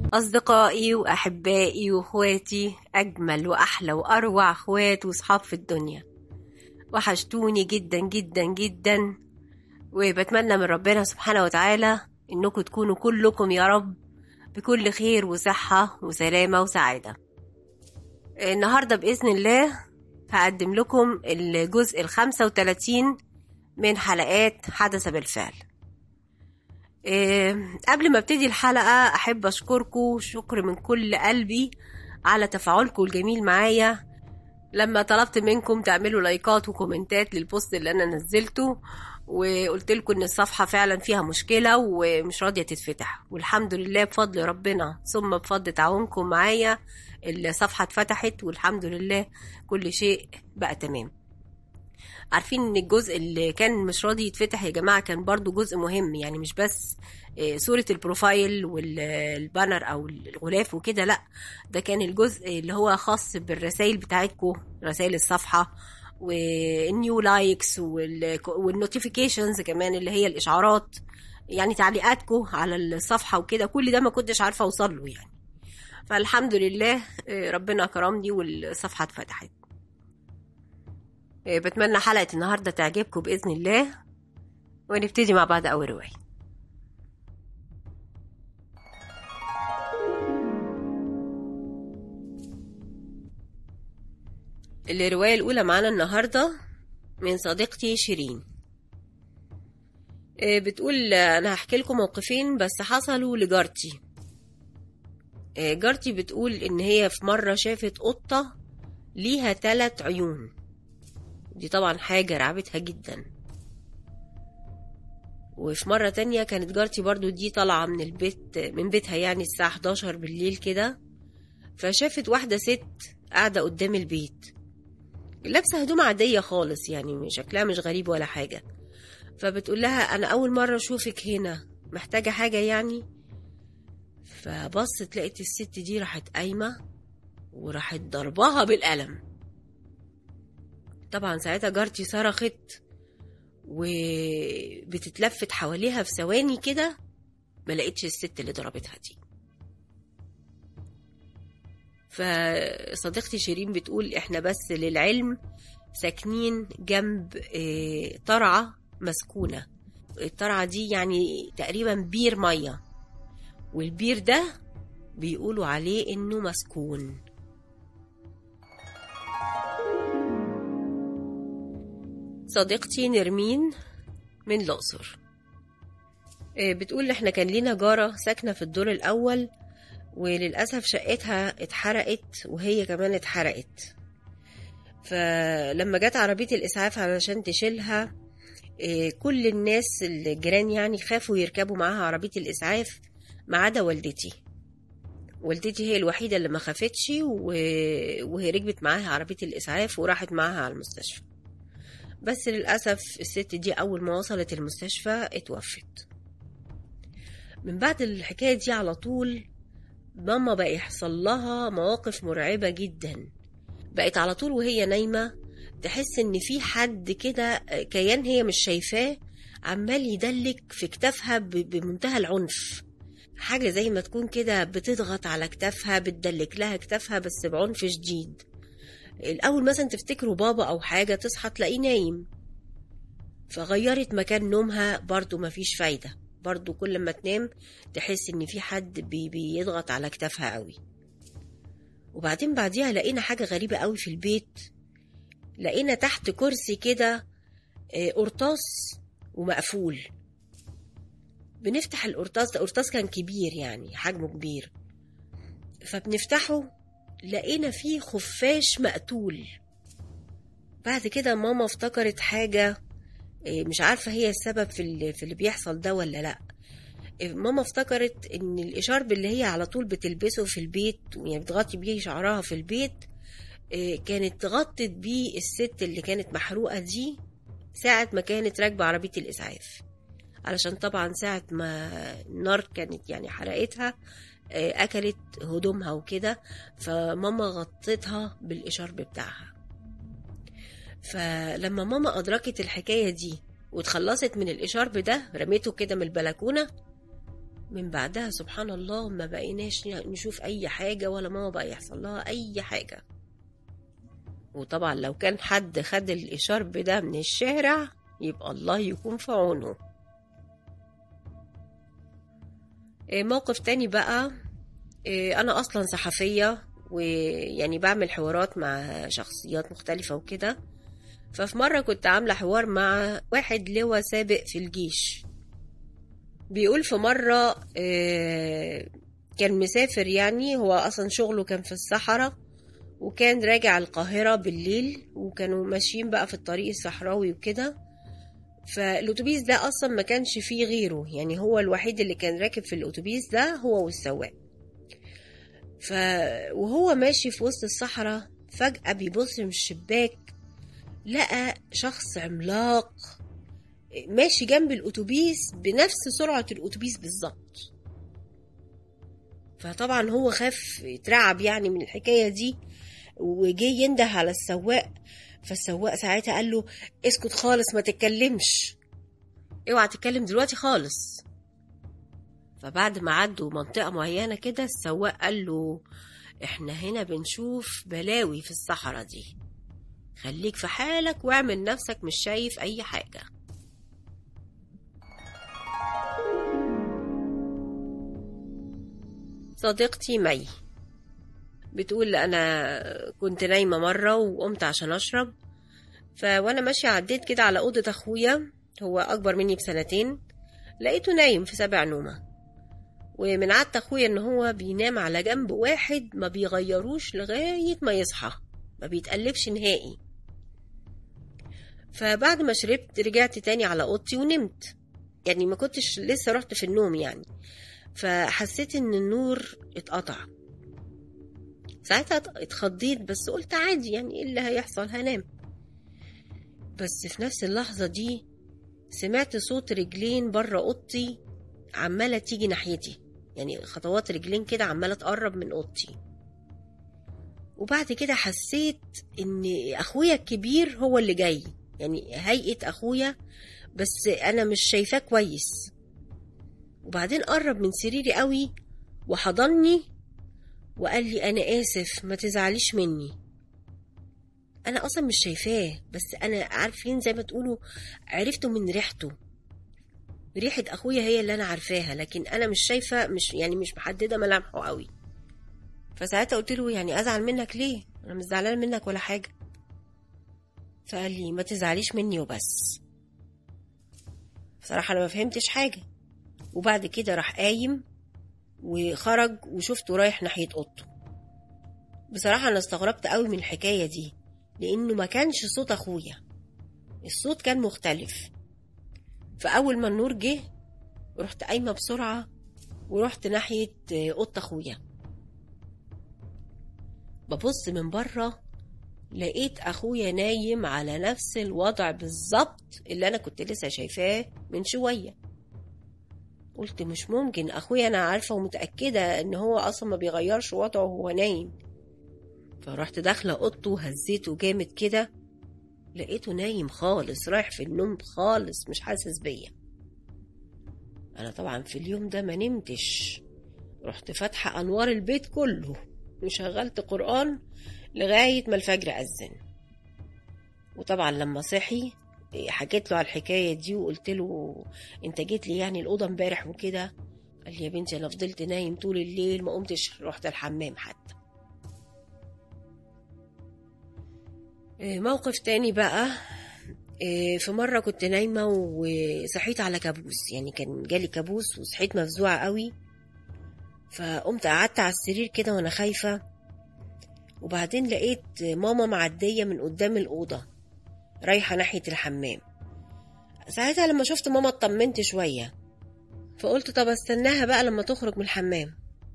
أصدقائي وأحبائي وأخواتي أجمل وأحلى وأروع أخوات وصحاب في الدنيا وحشتوني جدا جدا جدا وبتمنى من ربنا سبحانه وتعالى إنكم تكونوا كلكم يا رب بكل خير وصحة وسلامة وسعادة النهاردة بإذن الله هقدم لكم الجزء الخمسة وتلاتين من حلقات حدث بالفعل إيه، قبل ما ابتدي الحلقة أحب أشكركم شكر من كل قلبي على تفاعلكم الجميل معايا لما طلبت منكم تعملوا لايكات وكومنتات للبوست اللي أنا نزلته وقلت لكم إن الصفحة فعلا فيها مشكلة ومش راضية تتفتح والحمد لله بفضل ربنا ثم بفضل تعاونكم معايا الصفحة اتفتحت والحمد لله كل شيء بقى تمام عارفين ان الجزء اللي كان مش راضي يتفتح يا جماعه كان برضو جزء مهم يعني مش بس آه، صورة البروفايل والبانر او الغلاف وكده لا ده كان الجزء اللي هو خاص بالرسائل بتاعتكم رسائل الصفحة والنيو لايكس والنوتيفيكيشنز كمان اللي هي الاشعارات يعني تعليقاتكم على الصفحة وكده كل ده ما كنتش عارفة اوصل له يعني فالحمد لله آه، ربنا كرمني والصفحة اتفتحت آه، بتمنى حلقة النهاردة تعجبكم بإذن الله ونبتدي مع بعض أول رواية الرواية الأولى معانا النهاردة من صديقتي شيرين آه، بتقول آه، أنا هحكي لكم موقفين بس حصلوا لجارتي آه، جارتي بتقول إن هي في مرة شافت قطة ليها تلات عيون دي طبعا حاجة رعبتها جدا وفي مرة تانية كانت جارتي برضو دي طالعة من البيت من بيتها يعني الساعة 11 بالليل كده فشافت واحدة ست قاعدة قدام البيت لابسة هدوم عادية خالص يعني شكلها مش غريب ولا حاجة فبتقول لها أنا أول مرة أشوفك هنا محتاجة حاجة يعني فبصت لقيت الست دي راحت قايمة وراحت ضرباها بالقلم طبعا ساعتها جارتي صرخت وبتتلفت حواليها في ثواني كده ما لقيتش الست اللي ضربتها دي فصديقتي شيرين بتقول احنا بس للعلم ساكنين جنب اه، ترعة مسكونة الترعة دي يعني تقريبا بير مية والبير ده بيقولوا عليه انه مسكون صديقتي نرمين من الأقصر آه، بتقول احنا كان لينا جارة ساكنة في الدور الأول وللأسف شقتها اتحرقت وهي كمان اتحرقت فلما جت عربية الإسعاف علشان تشيلها آه، كل الناس الجيران يعني خافوا يركبوا معاها عربية الإسعاف ما عدا والدتي والدتي هي الوحيدة اللي ما خافتش و... وهي ركبت معاها عربية الإسعاف وراحت معاها على المستشفى بس للأسف الست دي أول ما وصلت المستشفى اتوفت من بعد الحكاية دي على طول ماما بقى يحصل لها مواقف مرعبة جدا بقت على طول وهي نايمة تحس ان في حد كده كيان هي مش شايفاه عمال يدلك في كتافها ب- بمنتهى العنف حاجة زي ما تكون كده بتضغط على كتافها بتدلك لها كتافها بس بعنف شديد الأول مثلا تفتكروا بابا أو حاجة تصحى تلاقيه نايم فغيرت مكان نومها برضو مفيش فايدة برضو كل ما تنام تحس إن في حد بي بيضغط على كتافها قوي وبعدين بعديها لقينا حاجة غريبة قوي في البيت لقينا تحت كرسي كده آه، قرطاس ومقفول بنفتح القرطاس ده قرطاس كان كبير يعني حجمه كبير فبنفتحه لقينا فيه خفاش مقتول بعد كده ماما افتكرت حاجة إيه، مش عارفة هي السبب في اللي, في اللي بيحصل ده ولا لأ إيه، ماما افتكرت ان الإشارب اللي هي على طول بتلبسه في البيت يعني بتغطي بيه شعرها في البيت إيه، كانت غطت بيه الست اللي كانت محروقة دي ساعة ما كانت راكبة عربية الإسعاف علشان طبعا ساعة ما النار كانت يعني حرقتها آه، أكلت هدومها وكده فماما غطتها بالإشارب بتاعها فلما ماما أدركت الحكاية دي واتخلصت من الإشارب ده رميته كده من البلكونة من بعدها سبحان الله ما بقيناش نشوف اي حاجة ولا ماما بقى يحصل لها اي حاجة وطبعا لو كان حد خد الإشارب ده من الشارع يبقى الله يكون في عونه إيه موقف تاني بقى إيه أنا أصلا صحفية ويعني بعمل حوارات مع شخصيات مختلفة وكده ففي مرة كنت عاملة حوار مع واحد لواء سابق في الجيش بيقول في مرة إيه كان مسافر يعني هو أصلا شغله كان في الصحراء وكان راجع القاهرة بالليل وكانوا ماشيين بقى في الطريق الصحراوي وكده فالأتوبيس ده أصلا ما كانش فيه غيره يعني هو الوحيد اللي كان راكب في الأتوبيس ده هو والسواق ف... وهو ماشي في وسط الصحراء فجأة بيبص من الشباك لقى شخص عملاق ماشي جنب الأتوبيس بنفس سرعة الأتوبيس بالظبط فطبعا هو خاف اترعب يعني من الحكاية دي وجي ينده على السواق فالسواق ساعتها قال له اسكت خالص ما تتكلمش اوعى تتكلم دلوقتي خالص فبعد ما عدوا منطقة معينة كده السواق قال له احنا هنا بنشوف بلاوي في الصحراء دي خليك في حالك واعمل نفسك مش شايف اي حاجة صديقتي مي بتقول انا كنت نايمة مرة وقمت عشان اشرب فوانا ماشية عديت كده على أوضة أخويا هو أكبر مني بسنتين لقيته نايم في سبع نومة ومن عادة أخويا إن هو بينام على جنب واحد ما بيغيروش لغاية ما يصحى ما بيتقلبش نهائي فبعد ما شربت رجعت تاني على أوضتي ونمت يعني ما كنتش لسه رحت في النوم يعني فحسيت إن النور اتقطع ساعتها اتخضيت بس قلت عادي يعني ايه اللي هيحصل هنام بس في نفس اللحظة دي سمعت صوت رجلين بره أوضتي عمالة تيجي ناحيتي يعني خطوات رجلين كده عمالة تقرب من أوضتي وبعد كده حسيت إن أخويا الكبير هو اللي جاي يعني هيئة أخويا بس أنا مش شايفاه كويس وبعدين قرب من سريري قوي وحضني وقال لي أنا آسف ما تزعليش مني أنا أصلا مش شايفاه بس أنا عارفين زي ما تقولوا عرفته من ريحته ريحة أخويا هي اللي أنا عارفاها لكن أنا مش شايفة مش يعني مش محددة ملامحه قوي فساعتها قلت له يعني أزعل منك ليه أنا مش زعلانة منك ولا حاجة فقال لي ما تزعليش مني وبس بصراحة أنا ما فهمتش حاجة وبعد كده راح قايم وخرج وشفته رايح ناحية أوضته بصراحة أنا استغربت قوي من الحكاية دي لأنه ما كانش صوت أخويا الصوت كان مختلف فأول ما النور جه رحت قايمة بسرعة ورحت ناحية أوضة أخويا ببص من بره لقيت أخويا نايم على نفس الوضع بالظبط اللي أنا كنت لسه شايفاه من شوية قلت مش ممكن أخويا أنا عارفة ومتأكدة إن هو أصلا ما بيغيرش وضعه وهو نايم فرحت داخلة أوضته وهزيته جامد كده لقيته نايم خالص رايح في النوم خالص مش حاسس بيا أنا طبعا في اليوم ده ما نمتش رحت فاتحة أنوار البيت كله وشغلت قرآن لغاية ما الفجر أذن وطبعا لما صحي حكيت له على الحكاية دي وقلت له انت جيت لي يعني الأوضة امبارح وكده قال لي يا بنتي أنا فضلت نايم طول الليل ما قمتش رحت الحمام حتى موقف تاني بقى في مرة كنت نايمة وصحيت على كابوس يعني كان جالي كابوس وصحيت مفزوعة قوي فقمت قعدت على السرير كده وانا خايفة وبعدين لقيت ماما معدية من قدام الأوضة رايحة ناحية الحمام ساعتها لما شفت ماما اطمنت شوية فقلت طب استناها بقى لما تخرج من الحمام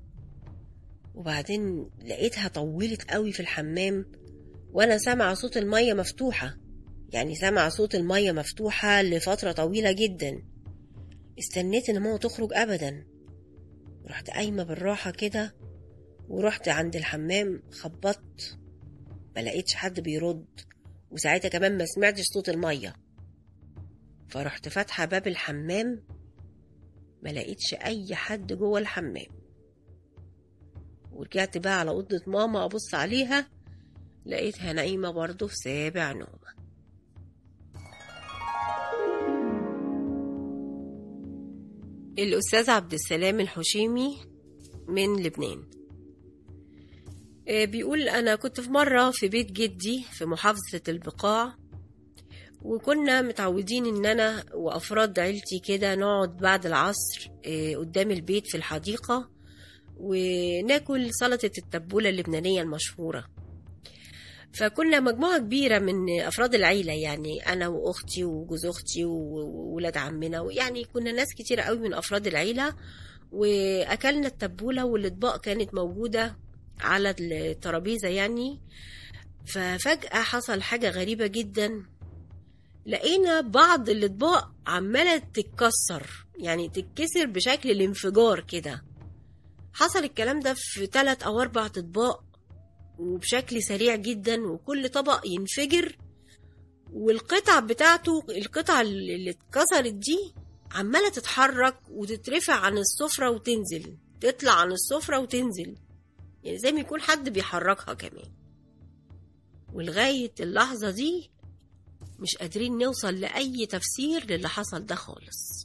وبعدين لقيتها طولت قوي في الحمام وانا سامعة صوت المية مفتوحة يعني سامعة صوت المية مفتوحة لفترة طويلة جدا استنيت ان ماما تخرج ابدا رحت قايمة بالراحة كده ورحت عند الحمام خبطت ما لقيتش حد بيرد وساعتها كمان ما سمعتش صوت المية فرحت فاتحة باب الحمام ما لقيتش اي حد جوه الحمام ورجعت بقى على اوضه ماما ابص عليها لقيتها نايمه برضه في سابع نومه الأستاذ عبد السلام الحشيمي من لبنان آه، بيقول أنا كنت في مرة في بيت جدي في محافظة البقاع وكنا متعودين إن أنا وأفراد عيلتي كده نقعد بعد العصر آه، قدام البيت في الحديقة وناكل سلطة التبولة اللبنانية المشهورة فكنا مجموعة كبيرة من أفراد العيلة يعني أنا وأختي وجوز أختي وولاد عمنا يعني كنا ناس كتيرة قوي من أفراد العيلة وأكلنا التبولة والأطباق كانت موجودة على الترابيزة يعني ففجأة حصل حاجة غريبة جدا لقينا بعض الأطباق عمالة تتكسر يعني تتكسر بشكل الانفجار كده حصل الكلام ده في ثلاث أو أربع أطباق وبشكل سريع جدا وكل طبق ينفجر والقطع بتاعته القطع اللي اتكسرت دي عمالة تتحرك وتترفع عن السفرة وتنزل تطلع عن السفرة وتنزل يعني زي ما يكون حد بيحركها كمان ولغاية اللحظة دي مش قادرين نوصل لأي تفسير للي حصل ده خالص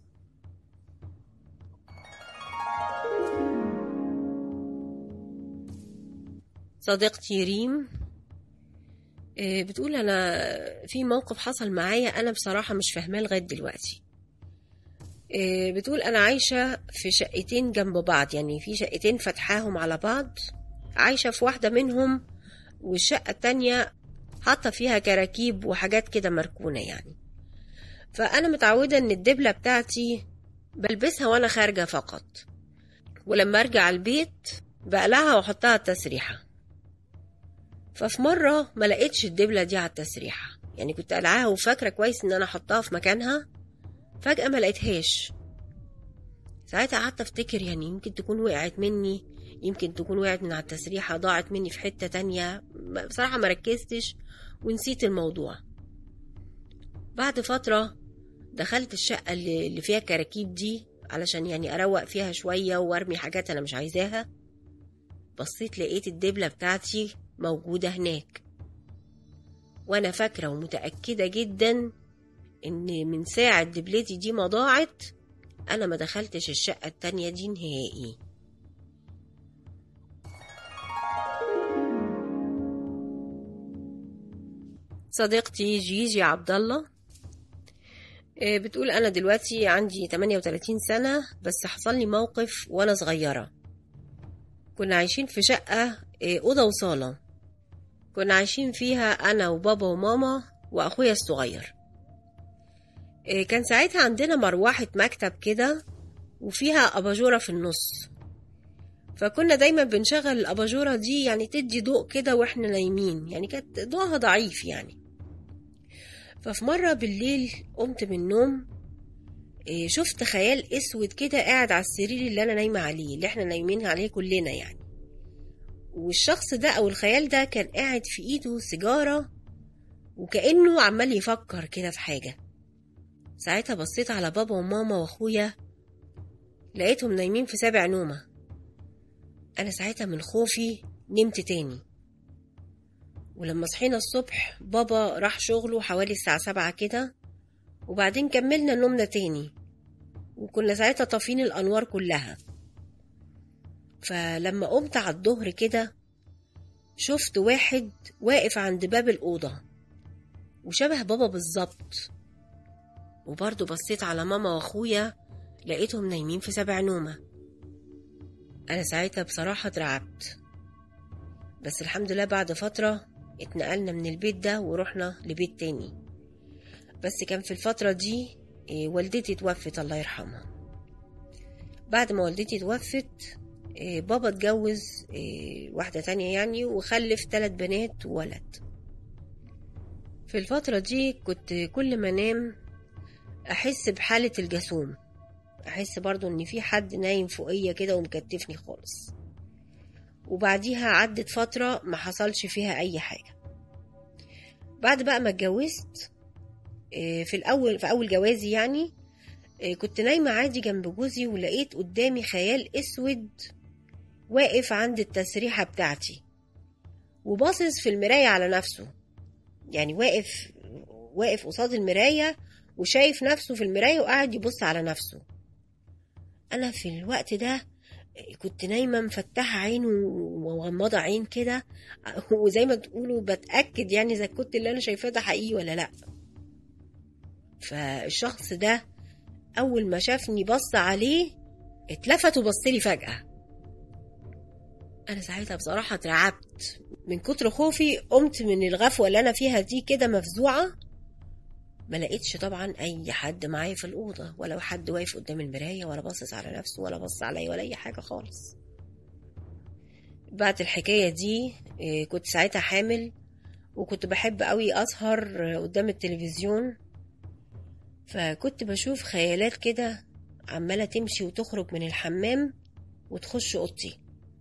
صديقتي ريم آه، بتقول انا في موقف حصل معايا انا بصراحه مش فاهماه لغايه دلوقتي آه، بتقول انا عايشه في شقتين جنب بعض يعني في شقتين فتحاهم على بعض عايشه في واحده منهم والشقه التانية حاطه فيها كراكيب وحاجات كده مركونه يعني فانا متعوده ان الدبله بتاعتي بلبسها وانا خارجه فقط ولما ارجع البيت بقلعها واحطها التسريحه ففي مرة ما لقيتش الدبلة دي على التسريحة يعني كنت قلعاها وفاكرة كويس ان انا احطها في مكانها فجأة ما لقيتهاش ساعتها قعدت افتكر يعني يمكن تكون وقعت مني يمكن تكون وقعت من على التسريحة ضاعت مني في حتة تانية بصراحة ما ركزتش ونسيت الموضوع بعد فترة دخلت الشقة اللي فيها كراكيب دي علشان يعني أروق فيها شوية وأرمي حاجات أنا مش عايزاها بصيت لقيت الدبلة بتاعتي موجودة هناك وأنا فاكرة ومتأكدة جدا إن من ساعة دبلتي دي ما ضاعت أنا ما دخلتش الشقة التانية دي نهائي صديقتي جيجي عبد الله آه، بتقول أنا دلوقتي عندي 38 سنة بس حصل لي موقف وأنا صغيرة كنا عايشين في شقة آه، أوضة وصالة كنا عايشين فيها أنا وبابا وماما وأخويا الصغير إيه، كان ساعتها عندنا مروحة مكتب كده وفيها أباجورة في النص فكنا دايما بنشغل الأباجورة دي يعني تدي ضوء كده وإحنا نايمين يعني كانت ضوءها ضعيف يعني ففي مرة بالليل قمت من النوم إيه، شفت خيال اسود كده قاعد على السرير اللي انا نايمه عليه اللي احنا نايمين عليه كلنا يعني والشخص ده أو الخيال ده كان قاعد في إيده سيجارة وكأنه عمال يفكر كده في حاجة ساعتها بصيت على بابا وماما وأخويا لقيتهم نايمين في سابع نومة أنا ساعتها من خوفي نمت تاني ولما صحينا الصبح بابا راح شغله حوالي الساعة سبعة كده وبعدين كملنا نومنا تاني وكنا ساعتها طافين الأنوار كلها فلما قمت على الظهر كده شفت واحد واقف عند باب الأوضة وشبه بابا بالظبط وبرضه بصيت على ماما وأخويا لقيتهم نايمين في سبع نومة أنا ساعتها بصراحة اترعبت بس الحمد لله بعد فترة اتنقلنا من البيت ده ورحنا لبيت تاني بس كان في الفترة دي إيه، والدتي توفت الله يرحمها بعد ما والدتي توفت إيه، بابا اتجوز إيه، واحدة تانية يعني وخلف ثلاث بنات وولد في الفترة دي كنت كل ما انام احس بحالة الجاسوم احس برضو ان في حد نايم فوقيا كده ومكتفني خالص وبعديها عدت فترة ما حصلش فيها اي حاجة بعد بقى ما اتجوزت إيه، في الاول في اول جوازي يعني إيه، كنت نايمة عادي جنب جوزي ولقيت قدامي خيال اسود واقف عند التسريحة بتاعتي وباصص في المراية على نفسه يعني واقف واقف قصاد المراية وشايف نفسه في المراية وقاعد يبص على نفسه أنا في الوقت ده كنت نايمة مفتحة عين ومغمضة عين كده وزي ما تقولوا بتأكد يعني إذا كنت اللي أنا شايفاه ده حقيقي ولا لأ فالشخص ده أول ما شافني بص عليه اتلفت وبصلي فجأة أنا ساعتها بصراحة اترعبت من كتر خوفي قمت من الغفوة اللي أنا فيها دي كده مفزوعة ما لقيتش طبعا أي حد معايا في الأوضة ولا حد واقف قدام المراية ولا باصص على نفسه ولا بص عليا ولا أي حاجة خالص بعد الحكاية دي إيه، كنت ساعتها حامل وكنت بحب قوي أسهر قدام التلفزيون فكنت بشوف خيالات كده عمالة تمشي وتخرج من الحمام وتخش أوضتي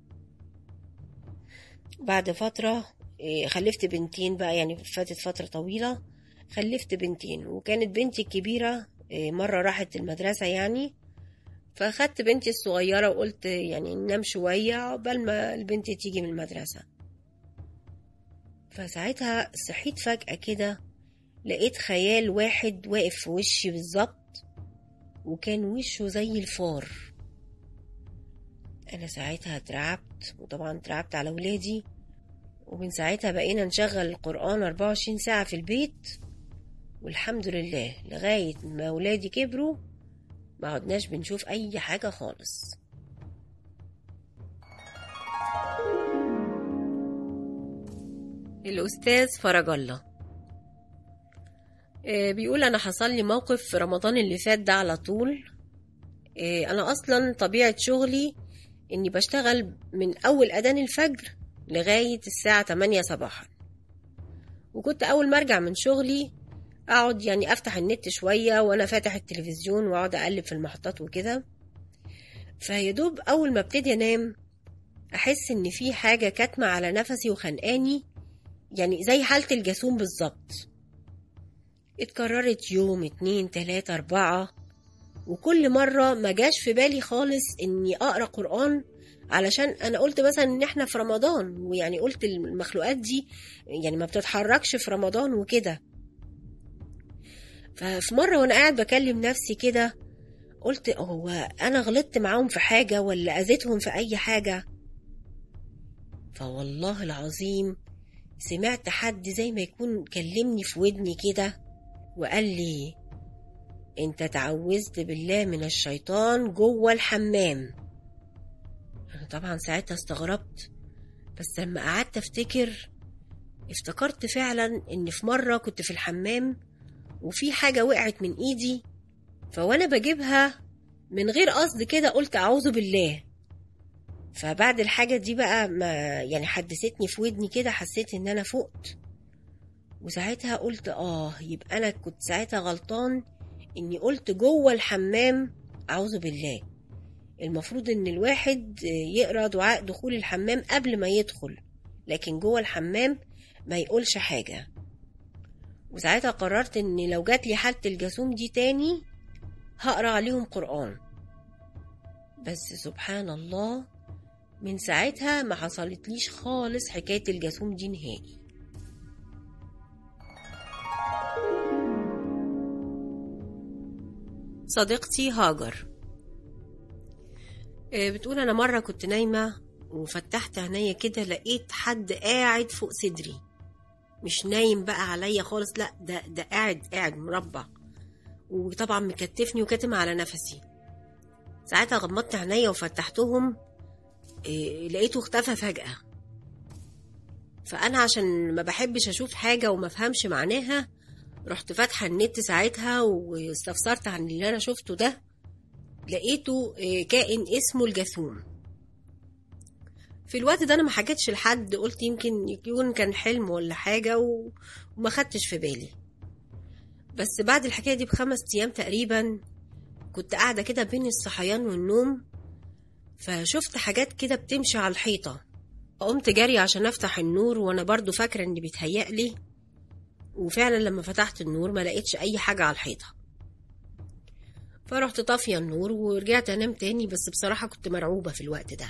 بعد فترة إيه، خلفت بنتين بقى يعني فاتت فترة طويلة خلفت بنتين وكانت بنتي الكبيرة إيه، مرة راحت المدرسة يعني فأخدت بنتي الصغيرة وقلت يعني ننام شوية عقبال ما البنت تيجي من المدرسة فساعتها صحيت فجأة كده لقيت خيال واحد واقف في وشي بالظبط وكان وشه زي الفار أنا ساعتها اترعبت وطبعا اترعبت على ولادي ومن ساعتها بقينا نشغل القرآن 24 ساعة في البيت والحمد لله لغاية ما ولادي كبروا ما عدناش بنشوف أي حاجة خالص الأستاذ فرج الله آه، بيقول أنا حصل لي موقف في رمضان اللي فات ده على طول آه، أنا أصلا طبيعة شغلي إني بشتغل من أول أذان الفجر لغاية الساعة 8 صباحا وكنت أول ما أرجع من شغلي أقعد يعني أفتح النت شوية وأنا فاتح التلفزيون وأقعد أقلب في المحطات وكده فيدوب أول ما ابتدي أنام أحس إن في حاجة كاتمة على نفسي وخنقاني يعني زي حالة الجاسوم بالظبط اتكررت يوم اتنين تلاتة أربعة وكل مرة ما جاش في بالي خالص إني أقرأ قرآن علشان أنا قلت مثلا إن إحنا في رمضان ويعني قلت المخلوقات دي يعني ما بتتحركش في رمضان وكده ففي مرة وأنا قاعد بكلم نفسي كده قلت هو أنا غلطت معاهم في حاجة ولا أذيتهم في أي حاجة فوالله العظيم سمعت حد زي ما يكون كلمني في ودني كده وقال لي انت تعوذت بالله من الشيطان جوه الحمام انا طبعا ساعتها استغربت بس لما قعدت افتكر افتكرت فعلا ان في مرة كنت في الحمام وفي حاجة وقعت من ايدي فوانا بجيبها من غير قصد كده قلت اعوذ بالله فبعد الحاجة دي بقى ما يعني حدثتني في ودني كده حسيت ان انا فقت وساعتها قلت اه يبقى انا كنت ساعتها غلطان اني قلت جوه الحمام اعوذ بالله المفروض ان الواحد يقرا دعاء دخول الحمام قبل ما يدخل لكن جوه الحمام ما يقولش حاجه وساعتها قررت ان لو جات لي حاله الجاسوم دي تاني هقرا عليهم قران بس سبحان الله من ساعتها ما حصلتليش خالص حكايه الجاسوم دي نهائي صديقتي هاجر آه، بتقول انا مره كنت نايمه وفتحت عينيا كده لقيت حد قاعد فوق صدري مش نايم بقى عليا خالص لا ده ده قاعد قاعد مربع وطبعا مكتفني وكاتم على نفسي ساعتها غمضت عينيا وفتحتهم آه، لقيته اختفى فجأة فأنا عشان ما بحبش أشوف حاجة وما فهمش معناها رحت فاتحة النت ساعتها واستفسرت عن اللي أنا شفته ده لقيته آه، كائن اسمه الجاثوم في الوقت ده أنا ما حكيتش لحد قلت يمكن يكون كان حلم ولا حاجة و- وما خدتش في بالي بس بعد الحكاية دي بخمس أيام تقريبا كنت قاعدة كده بين الصحيان والنوم فشفت حاجات كده بتمشي على الحيطة قمت جري عشان أفتح النور وأنا برضو فاكرة إني بيتهيألي وفعلا لما فتحت النور ما لقيتش أي حاجة على الحيطة فرحت طافية النور ورجعت أنام تاني بس بصراحة كنت مرعوبة في الوقت ده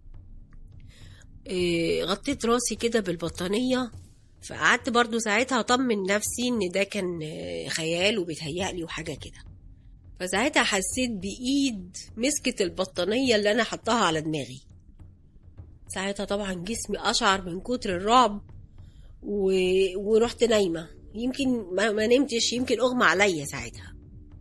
إيه، غطيت راسي كده بالبطانية فقعدت برضو ساعتها أطمن نفسي إن ده كان آه، خيال وبيتهيألي وحاجة كده فساعتها حسيت بإيد مسكت البطانية اللي أنا حطاها على دماغي ساعتها طبعا جسمي أشعر من كتر الرعب و... ورحت نايمة يمكن ما, ما نمتش يمكن أغمى عليا ساعتها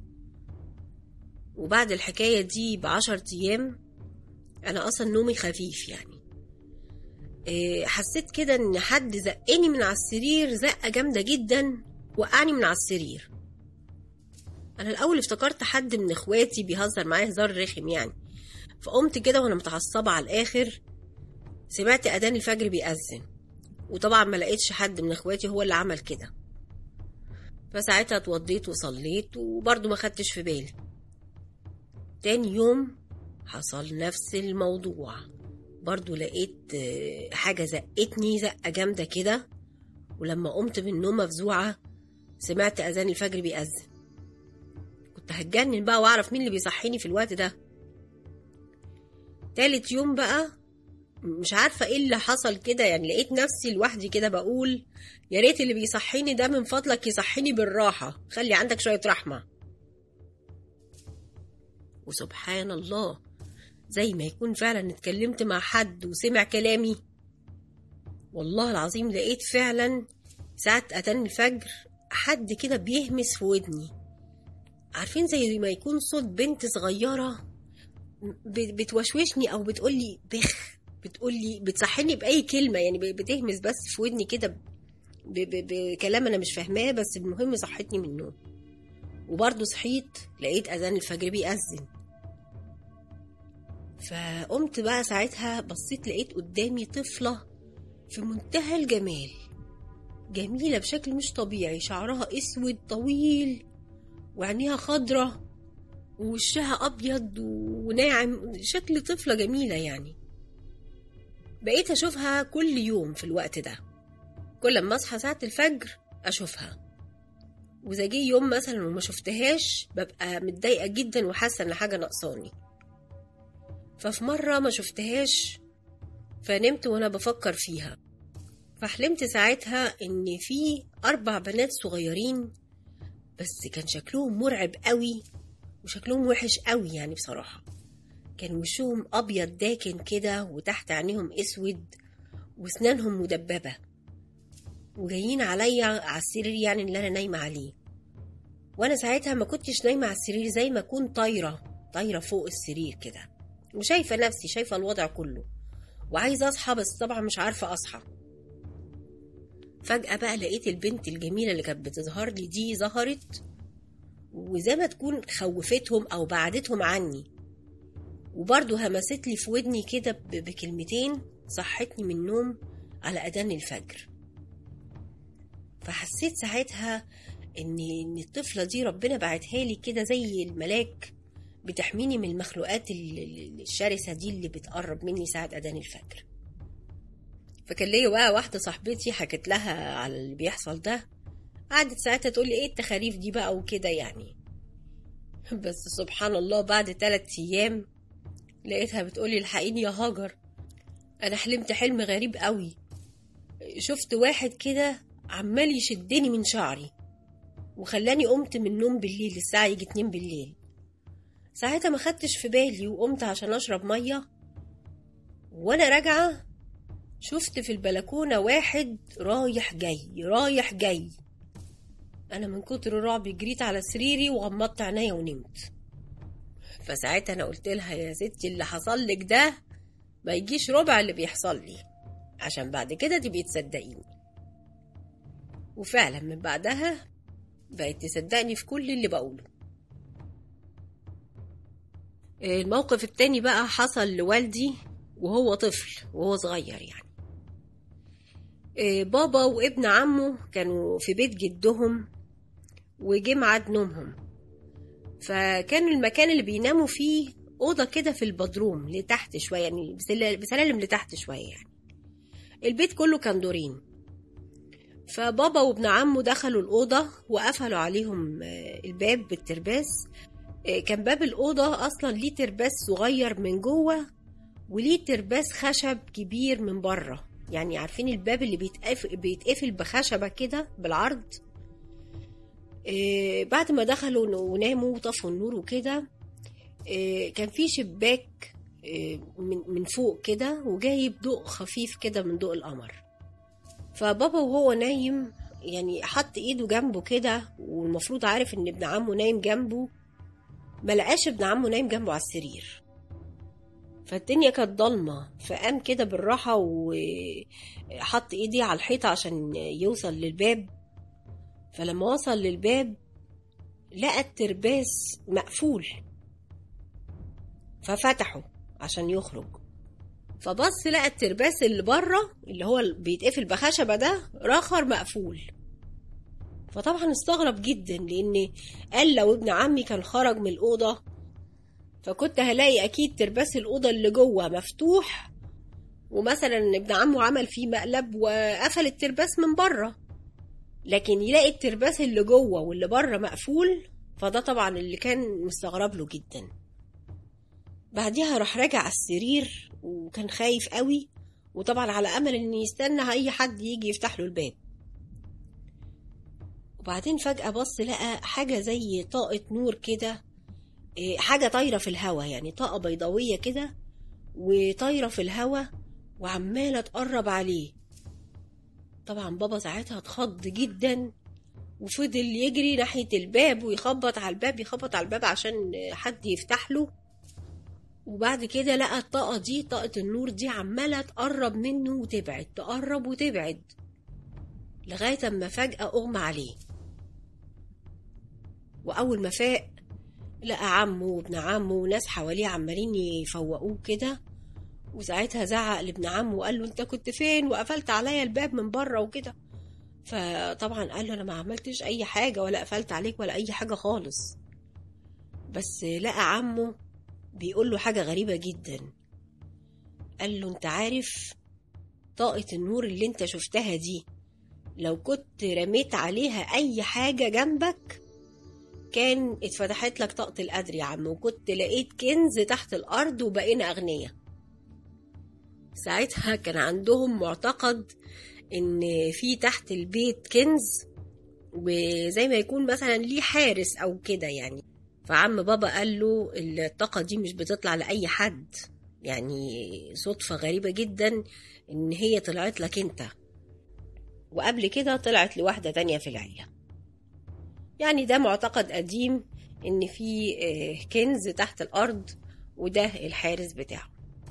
وبعد الحكاية دي بعشر أيام أنا أصلا نومي خفيف يعني إيه، حسيت كده إن حد زقني من على السرير زقة جامدة جدا وقعني من على السرير أنا الأول افتكرت حد من إخواتي بيهزر معايا هزار رخم يعني فقمت كده وأنا متعصبة على الآخر سمعت أذان الفجر بيأذن وطبعا ما لقيتش حد من إخواتي هو اللي عمل كده فساعتها اتوضيت وصليت وبرضه ما خدتش في بالي تاني يوم حصل نفس الموضوع برضو لقيت آه، حاجة زقتني زقة جامدة كده ولما قمت من النوم مفزوعة سمعت أذان الفجر بيأذن كنت هتجنن بقى وأعرف مين اللي بيصحيني في الوقت ده تالت يوم بقى مش عارفة ايه اللي حصل كده يعني لقيت نفسي لوحدي كده بقول يا ريت اللي بيصحيني ده من فضلك يصحيني بالراحة خلي عندك شوية رحمة وسبحان الله زي ما يكون فعلا اتكلمت مع حد وسمع كلامي والله العظيم لقيت فعلا ساعة أذان الفجر حد كده بيهمس في ودني عارفين زي ما يكون صوت بنت صغيرة ب- بتوشوشني أو بتقولي بخ بتقولي بتصحيني بأي كلمة يعني ب- بتهمس بس في ودني كده ب- ب- بكلام أنا مش فاهماه بس المهم صحتني من النوم وبرضه صحيت لقيت أذان الفجر بيأذن فقمت بقى ساعتها بصيت لقيت قدامي طفلة في منتهى الجمال جميلة بشكل مش طبيعي شعرها اسود طويل وعينيها خضرة ووشها أبيض وناعم شكل طفلة جميلة يعني بقيت أشوفها كل يوم في الوقت ده كل ما أصحى ساعة الفجر أشوفها وإذا جه يوم مثلا وما شفتهاش ببقى متضايقة جدا وحاسة إن حاجة ناقصاني ففي مرة ما شفتهاش فنمت وأنا بفكر فيها فحلمت ساعتها إن في أربع بنات صغيرين بس كان شكلهم مرعب قوي وشكلهم وحش قوي يعني بصراحة كان وشهم أبيض داكن كده وتحت عينيهم أسود وأسنانهم مدببة وجايين عليا على السرير يعني اللي أنا نايمة عليه وأنا ساعتها ما كنتش نايمة على السرير زي ما أكون طايرة طايرة فوق السرير كده وشايفة نفسي شايفة الوضع كله وعايزة أصحى بس طبعا مش عارفة أصحى فجأة بقى لقيت البنت الجميلة اللي كانت بتظهر لي دي ظهرت وزي ما تكون خوفتهم أو بعدتهم عني وبرضه همست لي في ودني كده ب- بكلمتين صحتني من النوم على أذان الفجر فحسيت ساعتها إن إن الطفلة دي ربنا بعتها لي كده زي الملاك بتحميني من المخلوقات ال- ال- الشرسة دي اللي بتقرب مني ساعة أذان الفجر فكان ليا بقى واحدة صاحبتي حكت لها على اللي بيحصل ده قعدت ساعتها تقول لي ايه التخاريف دي بقى وكده يعني بس سبحان الله بعد ثلاث ايام لقيتها بتقولي الحقيني يا هاجر انا حلمت حلم غريب قوي شفت واحد كده عمال يشدني من شعري وخلاني قمت من النوم بالليل الساعة يجي اتنين بالليل ساعتها ما خدتش في بالي وقمت عشان اشرب مية وانا راجعة شفت في البلكونة واحد رايح جاي رايح جاي أنا من كتر الرعب جريت على سريري وغمضت عينيا ونمت فساعتها أنا قلت لها يا ستي اللي حصل لك ده ما يجيش ربع اللي بيحصل لي عشان بعد كده تبقي تصدقيني وفعلا من بعدها بقت تصدقني في كل اللي بقوله الموقف التاني بقى حصل لوالدي وهو طفل وهو صغير يعني إيه، بابا وابن عمه كانوا في بيت جدهم وجه ميعاد نومهم فكان المكان اللي بيناموا فيه أوضة كده في البدروم لتحت شوية يعني بسل- بسلالم لتحت شوية يعني البيت كله كان دورين فبابا وابن عمه دخلوا الأوضة وقفلوا عليهم آه، الباب بالترباس آه، كان باب الأوضة أصلا ليه ترباس صغير من جوه وليه ترباس خشب كبير من بره يعني عارفين الباب اللي بيتقفل, بيتقفل بخشبة كده بالعرض آه، بعد ما دخلوا وناموا وطفوا النور وكده آه، كان في شباك آه، من من فوق كده وجايب ضوء خفيف كده من ضوء القمر فبابا وهو نايم يعني حط ايده جنبه كده والمفروض عارف ان ابن عمه نايم جنبه ما لقاش ابن عمه نايم جنبه على السرير فالدنيا كانت ضلمة فقام كده بالراحة وحط ايديه على الحيطة عشان يوصل للباب فلما وصل للباب لقى الترباس مقفول ففتحه عشان يخرج فبص لقى الترباس اللي بره اللي هو بيتقفل بخشبة ده راخر مقفول فطبعا استغرب جدا لان قال لو ابن عمي كان خرج من الأوضة فكنت هلاقي أكيد ترباس الأوضة اللي جوه مفتوح ومثلا ابن عمه عمل فيه مقلب وقفل الترباس من بره لكن يلاقي الترباس اللي جوه واللي بره مقفول فده طبعا اللي كان مستغرب له جدا بعديها راح راجع على السرير وكان خايف قوي وطبعا على امل ان يستنى اي حد يجي يفتح له الباب وبعدين فجأة بص لقى حاجة زي طاقة نور كده إيه، حاجة طايرة في الهوا يعني طاقة بيضاوية كده وطايرة في الهوا وعمالة تقرب عليه طبعا بابا ساعتها اتخض جدا وفضل يجري ناحية الباب ويخبط على الباب يخبط على الباب عشان حد يفتح له وبعد كده لقى الطاقة دي طاقة النور دي عمالة تقرب منه وتبعد تقرب وتبعد لغاية أما فجأة أغمى عليه وأول ما فاق لقى عمه وابن عمه وناس حواليه عمالين يفوقوه كده وساعتها زعق لابن عمه وقال له انت كنت فين وقفلت عليا الباب من بره وكده فطبعا قال له انا ما عملتش اي حاجه ولا قفلت عليك ولا اي حاجه خالص بس لقى عمه بيقول له حاجه غريبه جدا قال له انت عارف طاقه النور اللي انت شفتها دي لو كنت رميت عليها اي حاجه جنبك كان اتفتحت لك طاقة القدر يا عم وكنت لقيت كنز تحت الأرض وبقينا أغنياء ساعتها كان عندهم معتقد إن في تحت البيت كنز وزي ما يكون مثلا ليه حارس أو كده يعني فعم بابا قال له الطاقة دي مش بتطلع لأي حد يعني صدفة غريبة جدا إن هي طلعت لك أنت وقبل كده طلعت لواحدة تانية في العيلة يعني ده معتقد قديم ان في آه، كنز تحت الارض وده الحارس بتاعه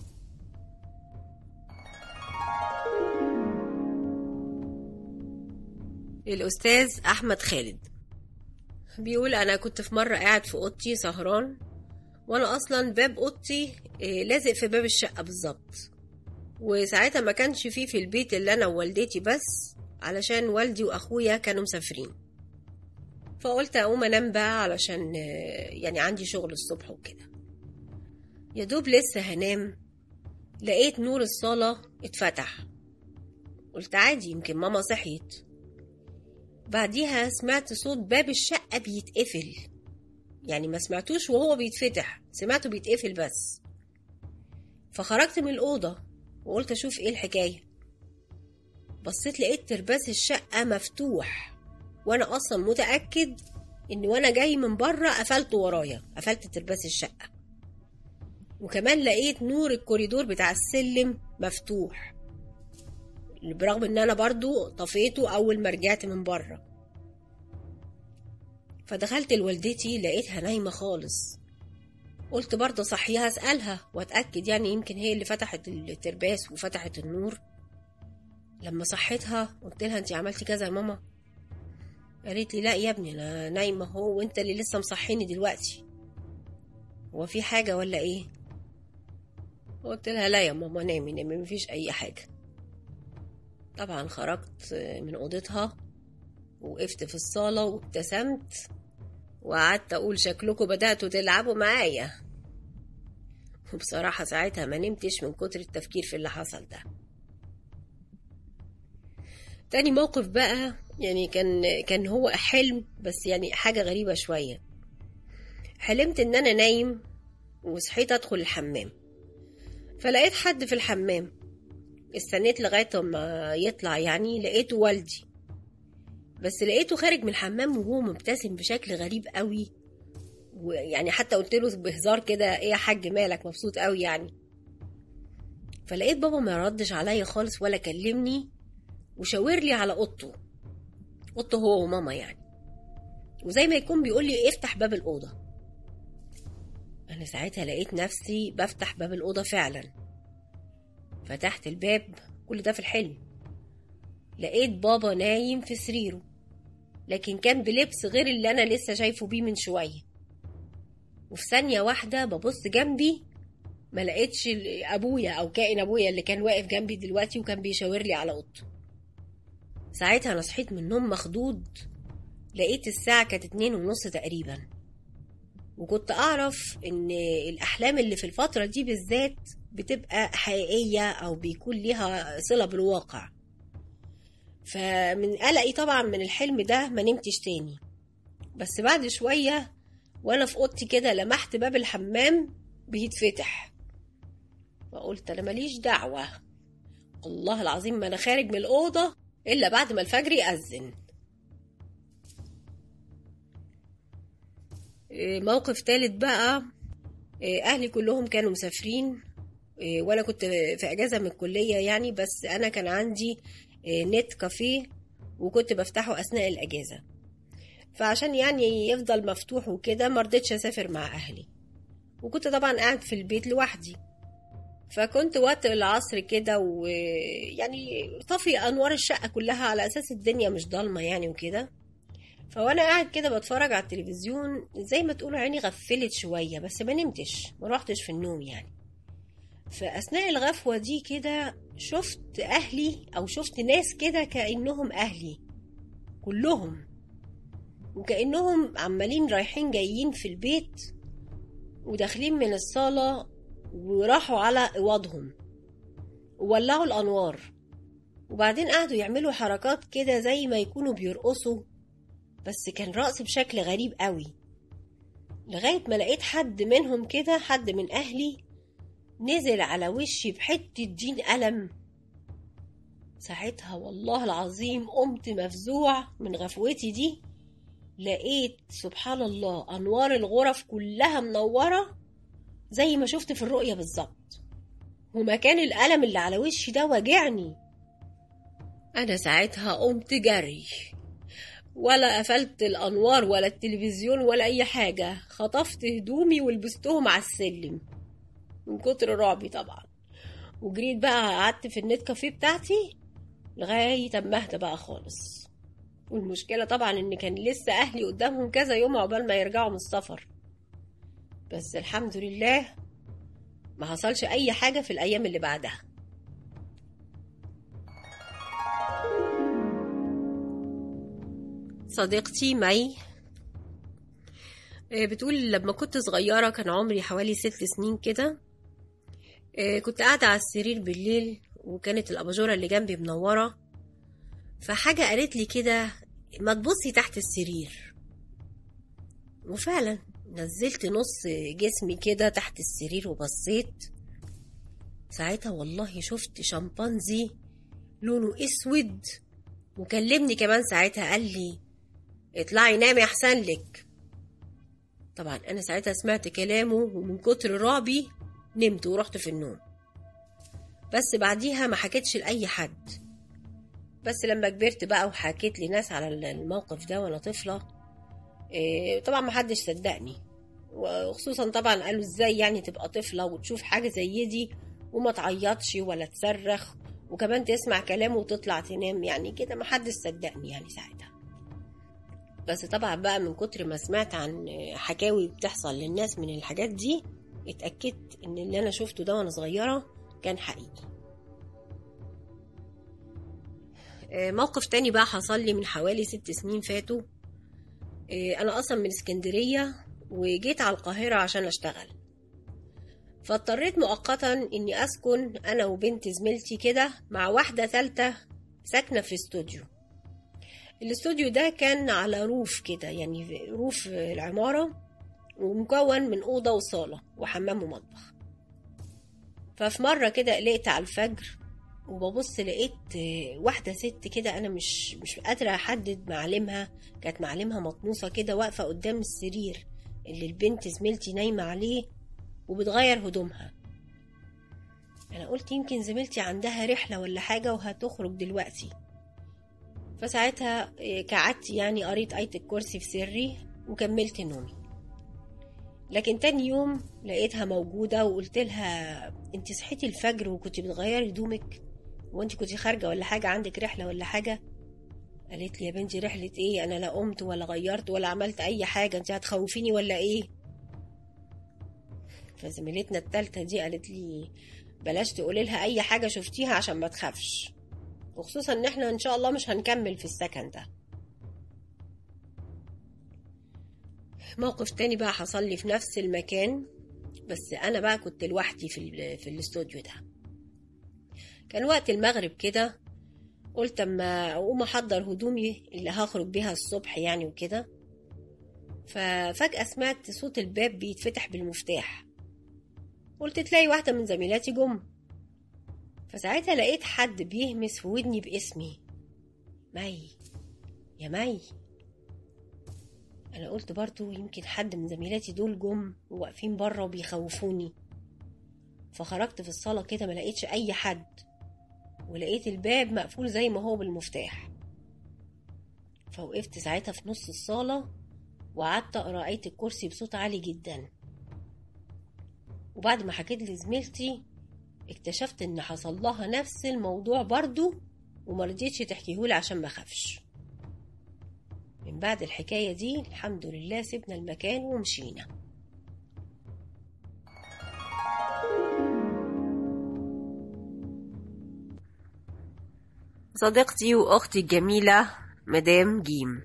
الاستاذ احمد خالد بيقول انا كنت في مره قاعد في اوضتي سهران وانا اصلا باب اوضتي آه، لازق في باب الشقه بالظبط وساعتها ما كانش فيه في البيت اللي انا ووالدتي بس علشان والدي واخويا كانوا مسافرين فقلت اقوم انام بقى علشان آه، يعني عندي شغل الصبح وكده يا دوب لسه هنام لقيت نور الصالة اتفتح قلت عادي يمكن ماما صحيت بعديها سمعت صوت باب الشقة بيتقفل يعني ما سمعتوش وهو بيتفتح سمعته بيتقفل بس فخرجت من الأوضة وقلت أشوف إيه الحكاية بصيت لقيت ترباس الشقة مفتوح وانا اصلا متاكد ان وانا جاي من بره قفلته ورايا قفلت ترباس الشقه وكمان لقيت نور الكوريدور بتاع السلم مفتوح برغم ان انا برضو طفيته اول ما رجعت من بره فدخلت لوالدتي لقيتها نايمه خالص قلت برضه صحيها اسالها واتاكد يعني يمكن هي اللي فتحت الترباس وفتحت النور لما صحيتها قلت لها انت عملتي كذا يا ماما قالت لي لا يا ابني انا نايمه اهو وانت اللي لسه مصحيني دلوقتي هو في حاجه ولا ايه قلت لها لا يا ماما نامي نامي مفيش اي حاجه طبعا خرجت من اوضتها وقفت في الصاله وابتسمت وقعدت اقول شكلكم بداتوا تلعبوا معايا وبصراحه ساعتها ما نمتش من كتر التفكير في اللي حصل ده تاني موقف بقى يعني كان كان هو حلم بس يعني حاجة غريبة شوية حلمت ان انا نايم وصحيت ادخل الحمام فلقيت حد في الحمام استنيت لغاية ما يطلع يعني لقيته والدي بس لقيته خارج من الحمام وهو مبتسم بشكل غريب قوي ويعني حتى قلت له بهزار كده ايه يا حاج مالك مبسوط قوي يعني فلقيت بابا ما ردش عليا خالص ولا كلمني وشاور لي على اوضته اوضته هو وماما يعني وزي ما يكون بيقول لي افتح باب الاوضه انا ساعتها لقيت نفسي بفتح باب الاوضه فعلا فتحت الباب كل ده في الحلم لقيت بابا نايم في سريره لكن كان بلبس غير اللي انا لسه شايفه بيه من شويه وفي ثانيه واحده ببص جنبي ما لقيتش ابويا او كائن ابويا اللي كان واقف جنبي دلوقتي وكان بيشاور لي على اوضته ساعتها انا صحيت من النوم مخضوض لقيت الساعة كانت اتنين ونص تقريبا وكنت أعرف إن الأحلام اللي في الفترة دي بالذات بتبقى حقيقية أو بيكون ليها صلة بالواقع فمن قلقي طبعا من الحلم ده ما نمتش تاني بس بعد شوية وأنا في أوضتي كده لمحت باب الحمام بيتفتح فقلت أنا ماليش دعوة والله العظيم ما أنا خارج من الأوضة إلا بعد ما الفجر يأذن موقف تالت بقى أهلي كلهم كانوا مسافرين وأنا كنت في أجازة من الكلية يعني بس أنا كان عندي نت كافيه وكنت بفتحه أثناء الأجازة فعشان يعني يفضل مفتوح وكده مرضتش أسافر مع أهلي وكنت طبعا قاعد في البيت لوحدي فكنت وقت العصر كده ويعني طفي انوار الشقه كلها على اساس الدنيا مش ضلمه يعني وكده فوانا قاعد كده بتفرج على التلفزيون زي ما تقولوا عيني غفلت شويه بس ما نمتش ما روحتش في النوم يعني فاثناء الغفوه دي كده شفت اهلي او شفت ناس كده كانهم اهلي كلهم وكانهم عمالين رايحين جايين في البيت وداخلين من الصاله وراحوا على اوضهم وولعوا الانوار وبعدين قعدوا يعملوا حركات كده زي ما يكونوا بيرقصوا بس كان رقص بشكل غريب قوي لغاية ما لقيت حد منهم كده حد من أهلي نزل على وشي بحتة دين قلم ساعتها والله العظيم قمت مفزوع من غفوتي دي لقيت سبحان الله أنوار الغرف كلها منورة زي ما شفت في الرؤية بالظبط ومكان الألم اللي على وشي ده وجعني أنا ساعتها قمت جري ولا قفلت الأنوار ولا التلفزيون ولا أي حاجة خطفت هدومي ولبستهم على السلم من كتر رعبي طبعا وجريت بقى قعدت في النت كافيه بتاعتي لغاية أما أهدى بقى خالص والمشكلة طبعا إن كان لسه أهلي قدامهم كذا يوم عقبال ما يرجعوا من السفر بس الحمد لله ما حصلش أي حاجة في الأيام اللي بعدها صديقتي مي بتقول لما كنت صغيرة كان عمري حوالي ست سنين كده كنت قاعدة على السرير بالليل وكانت الأباجورة اللي جنبي منورة فحاجة قالت لي كده ما تبصي تحت السرير وفعلا نزلت نص جسمي كده تحت السرير وبصيت ساعتها والله شفت شمبانزي لونه اسود وكلمني كمان ساعتها قال لي اطلعي نامي احسن لك طبعا انا ساعتها سمعت كلامه ومن كتر رعبي نمت ورحت في النوم بس بعديها ما حكيتش لاي حد بس لما كبرت بقى وحكيت لناس على الموقف ده وانا طفله إيه طبعا ما حدش صدقني وخصوصا طبعا قالوا ازاي يعني تبقى طفله وتشوف حاجه زي دي وما تعيطش ولا تصرخ وكمان تسمع كلامه وتطلع تنام يعني كده ما حدش صدقني يعني ساعتها بس طبعا بقى من كتر ما سمعت عن حكاوي بتحصل للناس من الحاجات دي اتأكدت ان اللي انا شفته ده وانا صغيرة كان حقيقي موقف تاني بقى حصل لي من حوالي ست سنين فاتوا انا اصلا من اسكندرية وجيت على القاهرة عشان اشتغل فاضطريت مؤقتا اني اسكن انا وبنت زميلتي كده مع واحدة ثالثة ساكنة في استوديو الاستوديو ده كان على روف كده يعني روف العمارة ومكون من أوضة وصالة وحمام ومطبخ ففي مرة كده قلقت على الفجر وببص لقيت آه، واحدة ست كده أنا مش مش قادرة أحدد معالمها كانت معالمها مطموسة كده واقفة قدام السرير اللي البنت زميلتي نايمة عليه وبتغير هدومها أنا قلت يمكن زميلتي عندها رحلة ولا حاجة وهتخرج دلوقتي فساعتها آه، كعدت يعني قريت آية الكرسي في سري وكملت نومي لكن تاني يوم لقيتها موجودة وقلت لها انت صحيتي الفجر وكنت بتغيري هدومك وانت كنت خارجة ولا حاجة عندك رحلة ولا حاجة قالت لي يا بنتي رحلة ايه انا لا قمت ولا غيرت ولا عملت اي حاجة انت هتخوفيني ولا ايه فزميلتنا التالتة دي قالت لي بلاش تقولي لها اي حاجة شفتيها عشان ما تخافش وخصوصا ان احنا ان شاء الله مش هنكمل في السكن ده موقف تاني بقى حصل لي في نفس المكان بس انا بقى كنت لوحدي في ال- في الاستوديو ده كان وقت المغرب كده قلت اما اقوم احضر هدومي اللي هخرج بيها الصبح يعني وكده ففجأة سمعت صوت الباب بيتفتح بالمفتاح قلت تلاقي واحدة من زميلاتي جم فساعتها لقيت حد بيهمس في ودني باسمي مي يا مي انا قلت برضو يمكن حد من زميلاتي دول جم وواقفين بره وبيخوفوني فخرجت في الصالة كده ما لقيتش اي حد ولقيت الباب مقفول زي ما هو بالمفتاح فوقفت ساعتها في نص الصالة وقعدت اقرا آية الكرسي بصوت عالي جدا وبعد ما حكيت لزميلتي اكتشفت ان حصل لها نفس الموضوع برضو ومرضيتش تحكيهولي عشان ما اخافش من بعد الحكاية دي الحمد لله سيبنا المكان ومشينا صديقتي وأختي الجميلة مدام جيم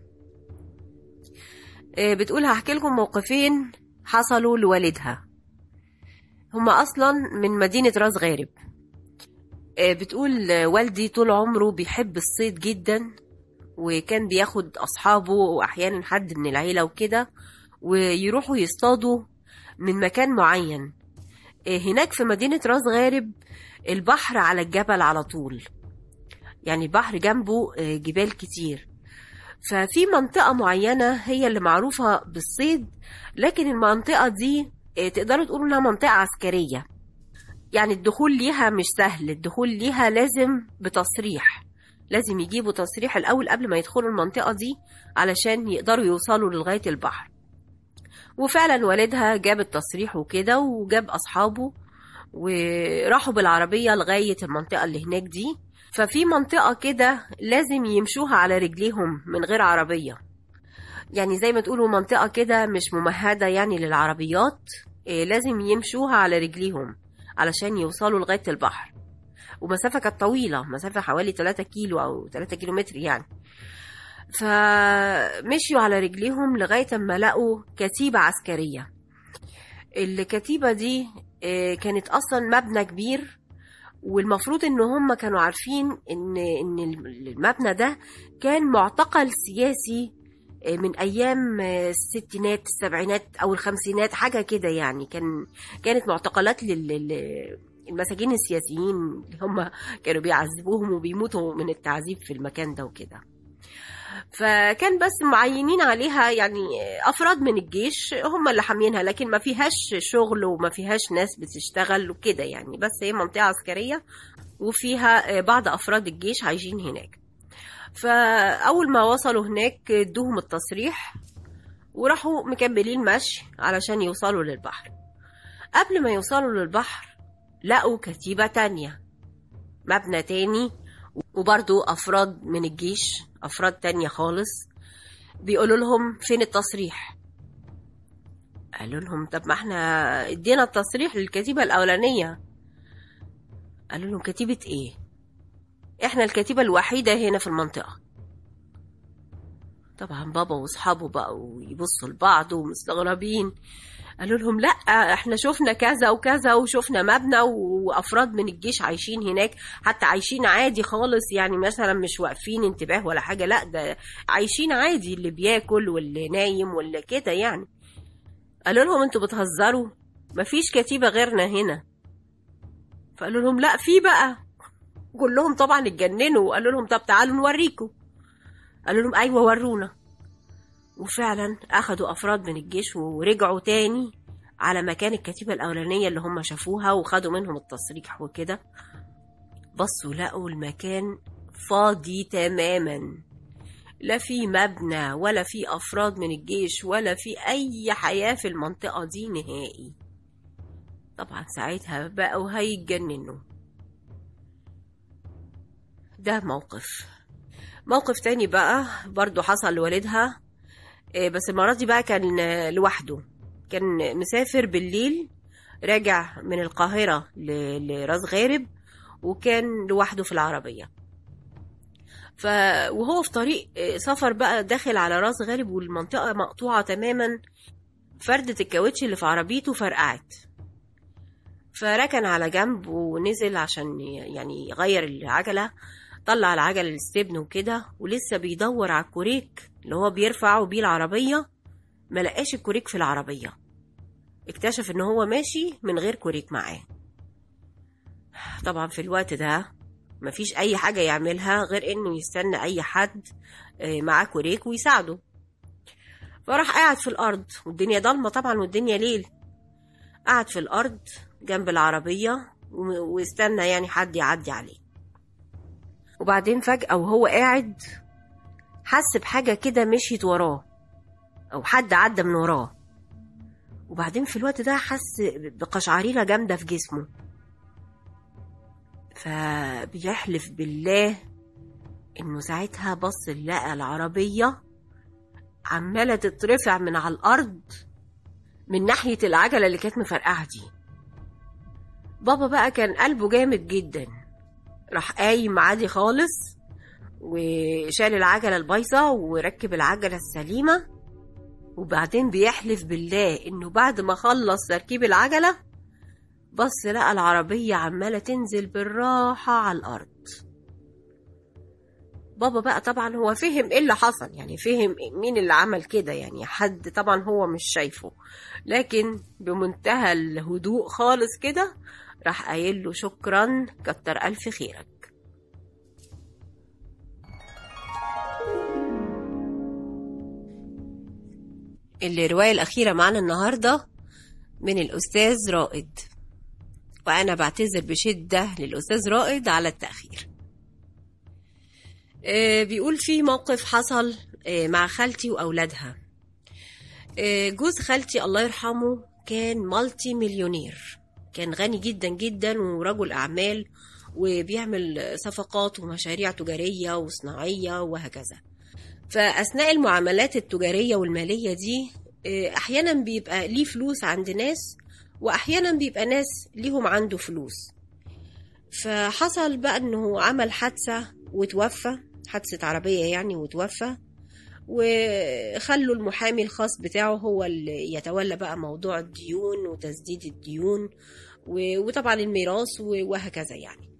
آه، بتقول هحكي لكم موقفين حصلوا لوالدها هما أصلا من مدينة راس غارب آه، بتقول آه، والدي طول عمره بيحب الصيد جدا وكان بياخد أصحابه وأحيانا حد من العيلة وكده ويروحوا يصطادوا من مكان معين آه، هناك في مدينة راس غارب البحر على الجبل على طول يعني البحر جنبه آه، جبال كتير ففي منطقة معينة هي اللي معروفة بالصيد لكن المنطقة دي آه، تقدروا تقولوا انها منطقة عسكرية يعني الدخول ليها مش سهل الدخول ليها لازم بتصريح لازم يجيبوا تصريح الأول قبل ما يدخلوا المنطقة دي علشان يقدروا يوصلوا لغاية البحر وفعلا والدها جاب التصريح وكده وجاب أصحابه وراحوا بالعربية لغاية المنطقة اللي هناك دي ففي منطقة كده لازم يمشوها على رجليهم من غير عربية يعني زي ما تقولوا منطقة كده مش ممهدة يعني للعربيات إيه، لازم يمشوها على رجليهم علشان يوصلوا لغاية البحر ومسافة كانت طويلة مسافة حوالي 3 كيلو أو 3 كيلو متر يعني فمشيوا على رجليهم لغاية ما لقوا كتيبة عسكرية الكتيبة دي آه، كانت أصلا مبنى كبير والمفروض ان هم كانوا عارفين ان ان المبنى ده كان معتقل سياسي آه، من ايام آه، الستينات السبعينات او الخمسينات حاجه كده يعني كان كانت معتقلات لل لل- المساجين السياسيين اللي هم كانوا بيعذبوهم وبيموتوا من التعذيب في المكان ده وكده فكان بس معينين عليها يعني افراد من الجيش هم اللي حامينها لكن ما فيهاش شغل وما فيهاش ناس بتشتغل وكده يعني بس هي منطقه عسكريه وفيها بعض افراد الجيش عايشين هناك فاول ما وصلوا هناك ادوهم التصريح وراحوا مكملين مشي علشان يوصلوا للبحر قبل ما يوصلوا للبحر لقوا كتيبة تانية مبنى تاني وبرضو أفراد من الجيش أفراد تانية خالص بيقولوا لهم فين التصريح قالوا لهم طب ما احنا ادينا التصريح للكتيبة الأولانية قالوا لهم كتيبة ايه احنا الكتيبة الوحيدة هنا في المنطقة طبعا بابا واصحابه بقوا يبصوا لبعض ومستغربين قالوا لهم لا احنا شفنا كذا وكذا وشفنا مبنى وافراد من الجيش عايشين هناك حتى عايشين عادي خالص يعني مثلا مش واقفين انتباه ولا حاجه لا ده عايشين عادي اللي بياكل واللي نايم واللي كده يعني قالوا لهم انتوا بتهزروا مفيش كتيبة غيرنا هنا فقالوا لهم لا في بقى كلهم طبعا اتجننوا وقالوا لهم طب تعالوا نوريكم قالوا لهم ايوه ورونا وفعلا اخدوا افراد من الجيش ورجعوا تاني على مكان الكتيبة الأولانية اللي هم شافوها وخدوا منهم التصريح وكده بصوا لقوا المكان فاضي تماما لا في مبنى ولا في أفراد من الجيش ولا في أي حياة في المنطقة دي نهائي طبعا ساعتها بقوا هيتجننوا ده موقف موقف تاني بقى برضو حصل لوالدها إيه بس المرة دي بقى كان لوحده كان مسافر بالليل راجع من القاهرة لراس غارب وكان لوحده في العربية ف وهو في طريق سفر بقى داخل على راس غارب والمنطقة مقطوعة تماما فردة الكاوتش اللي في عربيته فرقعت فركن على جنب ونزل عشان يعني يغير العجلة طلع العجلة الاستبن وكده ولسه بيدور على الكوريك اللي هو بيرفعه بيه العربية ملقاش الكوريك في العربية اكتشف ان هو ماشي من غير كوريك معاه طبعا في الوقت ده مفيش اي حاجة يعملها غير انه يستنى اي حد معاه كوريك ويساعده فراح قاعد في الارض والدنيا ضلمة طبعا والدنيا ليل قعد في الارض جنب العربية واستنى يعني حد يعدي عليه وبعدين فجأة وهو قاعد حس بحاجة كده مشيت وراه أو حد عدى من وراه وبعدين في الوقت ده حس بقشعريرة جامدة في جسمه فبيحلف بالله إنه ساعتها بص لقى العربية عمالة تترفع من على الأرض من ناحية العجلة اللي كانت مفرقعة دي بابا بقى كان قلبه جامد جدا راح قايم عادي خالص وشال العجلة البايظة وركب العجلة السليمة وبعدين بيحلف بالله انه بعد ما خلص تركيب العجلة بص لقى العربية عمالة تنزل بالراحة على الأرض بابا بقى طبعا هو فهم ايه اللي حصل يعني فهم مين اللي عمل كده يعني حد طبعا هو مش شايفه لكن بمنتهى الهدوء خالص كده راح قايل له شكرا كتر ألف خيرك الرواية الأخيرة معنا النهاردة من الأستاذ رائد وأنا بعتذر بشدة للأستاذ رائد على التأخير آه بيقول في موقف حصل آه مع خالتي وأولادها آه جوز خالتي الله يرحمه كان مالتي مليونير كان غني جدا جدا ورجل أعمال وبيعمل صفقات ومشاريع تجارية وصناعية وهكذا فأثناء المعاملات التجارية والمالية دي أحيانا بيبقى ليه فلوس عند ناس وأحيانا بيبقى ناس ليهم عنده فلوس فحصل بقى أنه عمل حادثة وتوفى حادثة عربية يعني وتوفى وخلوا المحامي الخاص بتاعه هو اللي يتولى بقى موضوع الديون وتسديد الديون وطبعا الميراث وهكذا يعني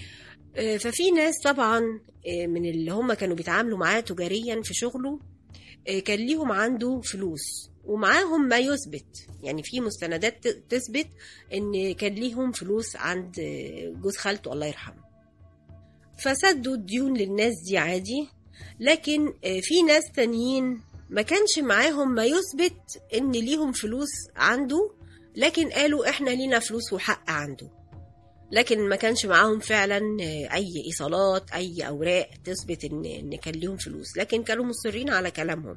ففي ناس طبعا من اللي هم كانوا بيتعاملوا معاه تجاريا في شغله كان ليهم عنده فلوس ومعاهم ما يثبت يعني في مستندات تثبت ان كان ليهم فلوس عند جوز خالته الله يرحمه فسدوا الديون للناس دي عادي لكن في ناس تانيين ما كانش معاهم ما يثبت ان ليهم فلوس عنده لكن قالوا احنا لينا فلوس وحق عنده لكن ما كانش معاهم فعلا اي ايصالات اي اوراق تثبت ان ان كان ليهم فلوس لكن كانوا مصرين على كلامهم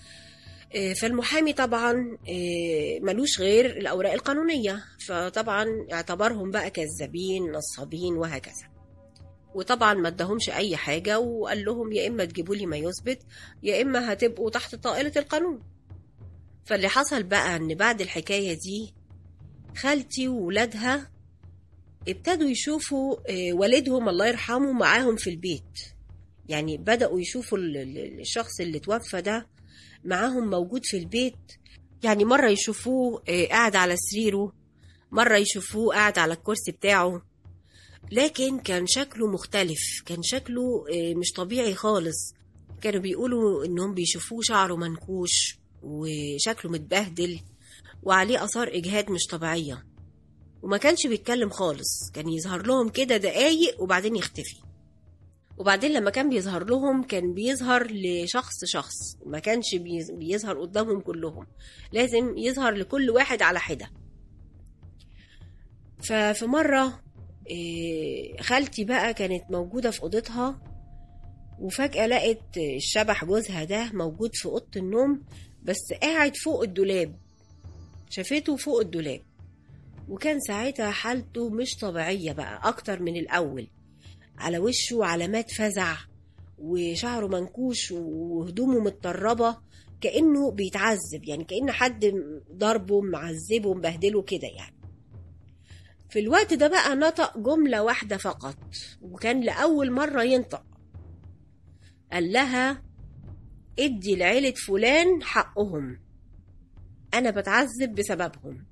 فالمحامي طبعا ملوش غير الاوراق القانونيه فطبعا اعتبرهم بقى كذابين نصابين وهكذا وطبعا ما ادهمش اي حاجه وقال لهم يا اما تجيبوا لي ما يثبت يا اما هتبقوا تحت طائله القانون فاللي حصل بقى ان بعد الحكايه دي خالتي وولادها ابتدوا يشوفوا والدهم الله يرحمه معاهم في البيت يعني بدأوا يشوفوا الشخص اللي توفى ده معاهم موجود في البيت يعني مرة يشوفوه قاعد على سريره مرة يشوفوه قاعد على الكرسي بتاعه لكن كان شكله مختلف كان شكله مش طبيعي خالص كانوا بيقولوا انهم بيشوفوه شعره منكوش وشكله متبهدل وعليه آثار إجهاد مش طبيعية وما كانش بيتكلم خالص كان يظهر لهم كده دقايق وبعدين يختفي وبعدين لما كان بيظهر لهم كان بيظهر لشخص شخص ما كانش بيز- بيظهر قدامهم كلهم لازم يظهر لكل واحد على حدة ففي مرة إيه، خالتي بقى كانت موجودة في أوضتها وفجأة لقت الشبح جوزها ده موجود في أوضة النوم بس قاعد فوق الدولاب شافته فوق الدولاب وكان ساعتها حالته مش طبيعية بقى أكتر من الأول على وشه علامات فزع وشعره منكوش وهدومه متطربة كأنه بيتعذب يعني كأن حد ضربه معذبه مبهدله كده يعني في الوقت ده بقى نطق جملة واحدة فقط وكان لأول مرة ينطق قال لها ادي لعيلة فلان حقهم أنا بتعذب بسببهم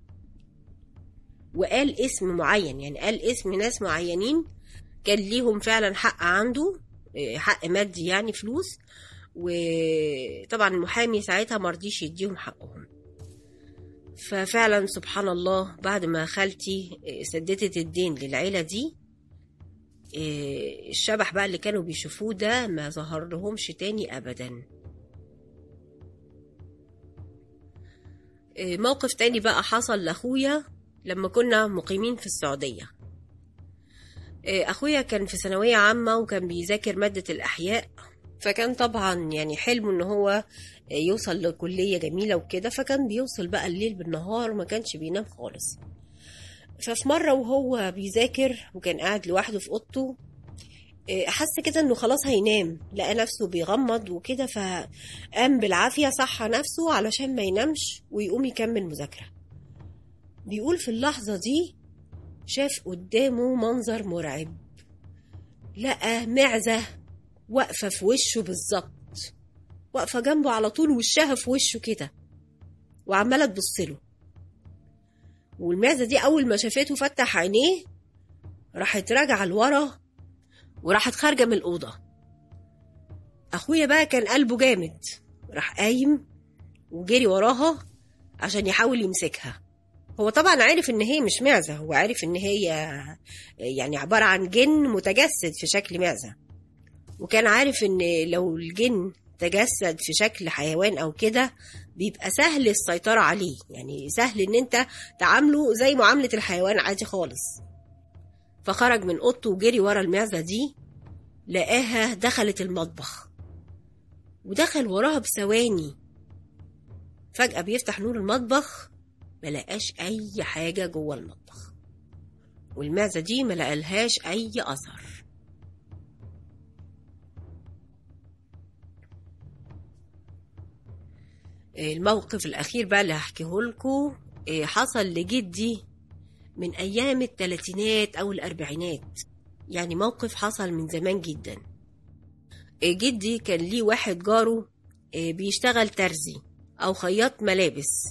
وقال اسم معين يعني قال اسم ناس معينين كان ليهم فعلا حق عنده إيه، حق مادي يعني فلوس وطبعا المحامي ساعتها مرضيش يديهم حقهم ففعلا سبحان الله بعد ما خالتي إيه، سددت الدين للعيلة دي إيه، الشبح بقى اللي كانوا بيشوفوه ده ما ظهر لهمش تاني أبدا إيه، موقف تاني بقى حصل لأخويا لما كنا مقيمين في السعودية إيه، أخويا كان في ثانوية عامة وكان بيذاكر مادة الأحياء فكان طبعا يعني حلمه إن هو يوصل لكلية جميلة وكده فكان بيوصل بقى الليل بالنهار وما كانش بينام خالص ففي مرة وهو بيذاكر وكان قاعد لوحده في أوضته إيه، حس كده انه خلاص هينام لقى نفسه بيغمض وكده فقام بالعافية صحى نفسه علشان ما ينامش ويقوم يكمل مذاكرة بيقول في اللحظة دي شاف قدامه منظر مرعب لقى معزة واقفة في وشه بالظبط واقفة جنبه على طول وشها في وشه كده وعمالة تبصله والمعزة دي أول ما شافته فتح عينيه راحت راجعة لورا وراحت خارجة من الأوضة أخويا بقى كان قلبه جامد راح قايم وجري وراها عشان يحاول يمسكها هو طبعا عارف ان هي مش معزة هو عارف ان هي يعني عبارة عن جن متجسد في شكل معزة وكان عارف ان لو الجن تجسد في شكل حيوان او كده بيبقى سهل السيطرة عليه يعني سهل ان انت تعامله زي معاملة الحيوان عادي خالص فخرج من اوضته وجري ورا المعزة دي لقاها دخلت المطبخ ودخل وراها بثواني فجأة بيفتح نور المطبخ ملقاش أي حاجة جوه المطبخ والمعزة دي ملقالهاش أي أثر الموقف الأخير بقى اللي هحكيه لكم حصل لجدي من أيام التلاتينات أو الأربعينات يعني موقف حصل من زمان جدا جدي كان ليه واحد جاره بيشتغل ترزي أو خياط ملابس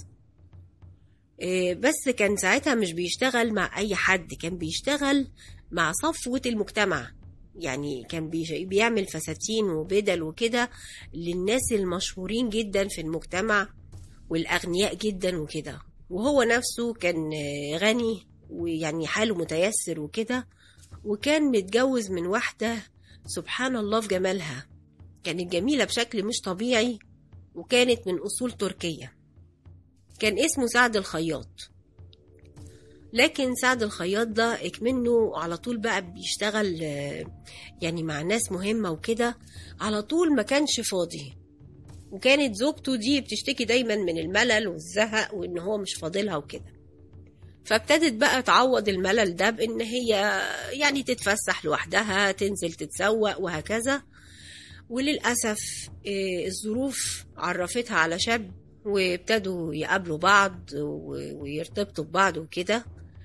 بس كان ساعتها مش بيشتغل مع أي حد كان بيشتغل مع صفوة المجتمع يعني كان بيعمل فساتين وبدل وكده للناس المشهورين جدا في المجتمع والأغنياء جدا وكده وهو نفسه كان غني ويعني حاله متيسر وكده وكان متجوز من واحدة سبحان الله في جمالها كانت جميلة بشكل مش طبيعي وكانت من أصول تركية كان اسمه سعد الخياط لكن سعد الخياط ده اكمنه على طول بقى بيشتغل يعني مع ناس مهمة وكده على طول ما كانش فاضي وكانت زوجته دي بتشتكي دايما من الملل والزهق وان هو مش فاضلها وكده فابتدت بقى تعوض الملل ده بان هي يعني تتفسح لوحدها تنزل تتسوق وهكذا وللأسف الظروف عرفتها على شاب وابتدوا يقابلوا بعض ويرتبطوا ببعض وكده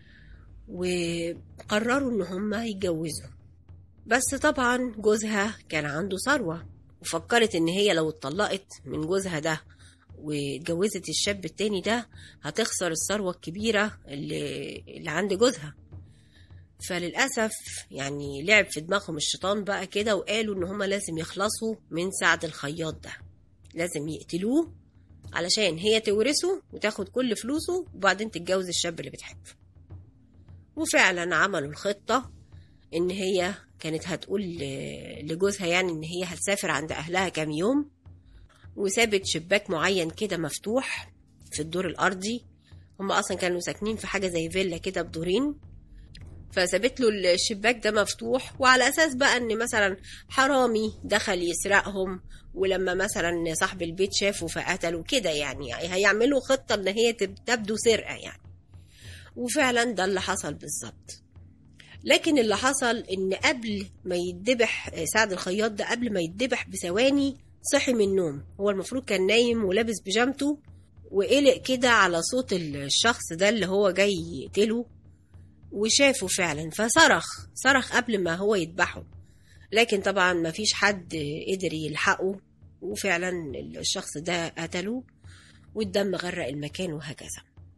وقرروا ان هما يتجوزوا بس طبعا جوزها كان عنده ثروة وفكرت ان هي لو اتطلقت من جوزها ده واتجوزت الشاب التاني ده هتخسر الثروة الكبيرة اللي, اللي عند جوزها فللأسف يعني لعب في دماغهم الشيطان بقى كده وقالوا ان هما لازم يخلصوا من سعد الخياط ده لازم يقتلوه علشان هي تورثه وتاخد كل فلوسه وبعدين تتجوز الشاب اللي بتحبه وفعلا عملوا الخطة إن هي كانت هتقول ل- لجوزها يعني إن هي هتسافر عند أهلها كام يوم وسابت شباك معين كده مفتوح في الدور الأرضي هم أصلا كانوا ساكنين في حاجة زي فيلا كده بدورين فسابت له الشباك ده مفتوح وعلى اساس بقى ان مثلا حرامي دخل يسرقهم ولما مثلا صاحب البيت شافه فقتله كده يعني هيعملوا خطه ان هي تب- تبدو سرقه يعني وفعلا ده اللي حصل بالظبط لكن اللي حصل ان قبل ما يتذبح سعد الخياط ده قبل ما يتذبح بثواني صحي من النوم هو المفروض كان نايم ولابس بيجامته وقلق كده على صوت الشخص ده اللي هو جاي يقتله وشافه فعلا فصرخ صرخ قبل ما هو يذبحه لكن طبعا ما فيش حد قدر يلحقه وفعلا الشخص ده قتله والدم غرق المكان وهكذا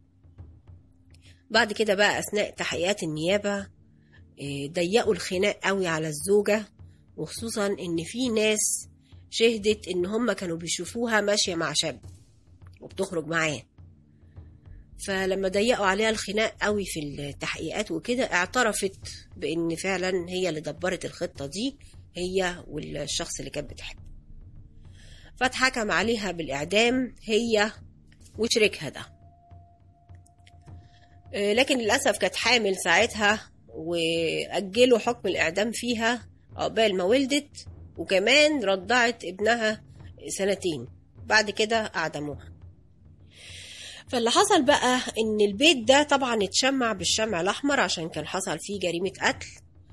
بعد كده بقى أثناء تحقيقات النيابة إيه، ضيقوا الخناق قوي على الزوجة وخصوصا إن في ناس شهدت إن هم كانوا بيشوفوها ماشية مع شاب وبتخرج معاه فلما ضيقوا عليها الخناق قوي في التحقيقات وكده اعترفت بان فعلا هي اللي دبرت الخطه دي هي والشخص اللي كانت بتحبه فاتحكم عليها بالاعدام هي وشريكها ده آه، لكن للاسف كانت حامل ساعتها واجلوا حكم الاعدام فيها عقبال ما ولدت وكمان رضعت ابنها سنتين بعد كده اعدموها فاللي حصل بقى ان البيت ده طبعا اتشمع بالشمع الاحمر عشان كان حصل فيه جريمه قتل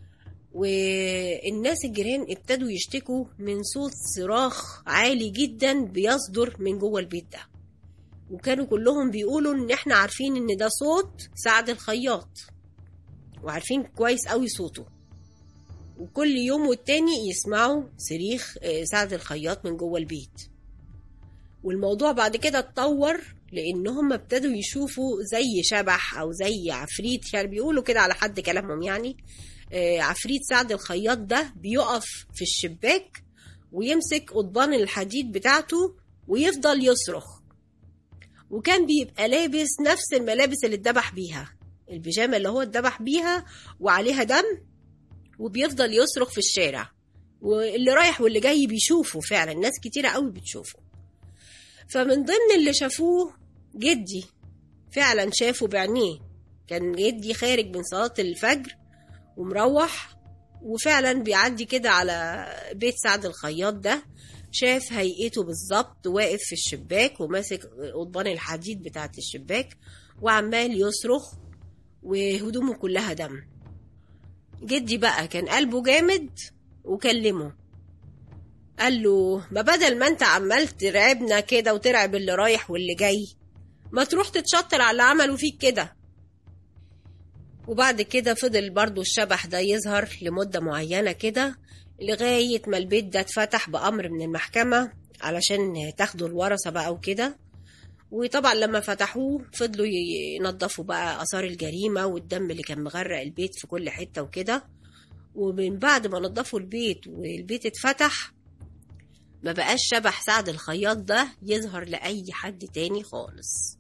والناس الجيران ابتدوا يشتكوا من صوت صراخ عالي جدا بيصدر من جوه البيت ده وكانوا كلهم بيقولوا ان احنا عارفين ان ده صوت سعد الخياط وعارفين كويس قوي صوته وكل يوم والتاني يسمعوا صريخ آه، سعد الخياط من جوه البيت والموضوع بعد كده اتطور لان هم ابتدوا يشوفوا زي شبح او زي عفريت يعني بيقولوا كده على حد كلامهم يعني آه، عفريت سعد الخياط ده بيقف في الشباك ويمسك قضبان الحديد بتاعته ويفضل يصرخ وكان بيبقى لابس نفس الملابس اللي اتذبح بيها البيجامه اللي هو اتذبح بيها وعليها دم وبيفضل يصرخ في الشارع واللي رايح واللي جاي بيشوفه فعلا ناس كتيرة قوي بتشوفه فمن ضمن اللي شافوه جدي فعلا شافه بعينيه كان جدي خارج من صلاة الفجر ومروح وفعلا بيعدي كده على بيت سعد الخياط ده شاف هيئته بالظبط واقف في الشباك وماسك قضبان الحديد بتاعت الشباك وعمال يصرخ وهدومه كلها دم جدي بقى كان قلبه جامد وكلمه قال له ما بدل ما انت عمال ترعبنا كده وترعب اللي رايح واللي جاي ما تروح تتشطر على اللي عملوا فيك كده وبعد كده فضل برضو الشبح ده يظهر لمدة معينة كده لغاية ما البيت ده اتفتح بأمر من المحكمة علشان تاخدوا الورثة بقى وكده وطبعا لما فتحوه فضلوا ينظفوا بقى آثار الجريمة والدم اللي كان مغرق البيت في كل حتة وكده ومن بعد ما نظفوا البيت والبيت اتفتح ما بقاش شبح سعد الخياط ده يظهر لأي حد تاني خالص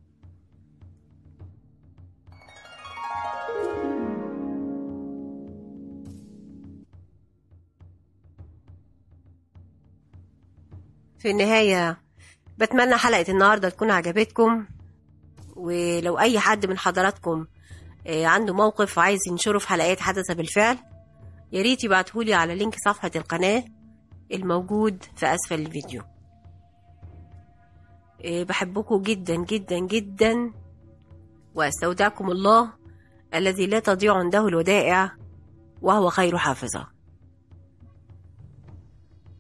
في النهاية بتمنى حلقة النهاردة تكون عجبتكم ولو أي حد من حضراتكم آه، عنده موقف وعايز ينشره في حلقات حدث بالفعل يا ريت يبعتهولي على لينك صفحة القناة الموجود في أسفل الفيديو آه، بحبكم جدا جدا جدا وأستودعكم الله الذي لا تضيع عنده الودائع وهو خير حافظة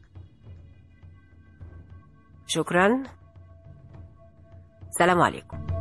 شكرا سلام عليكم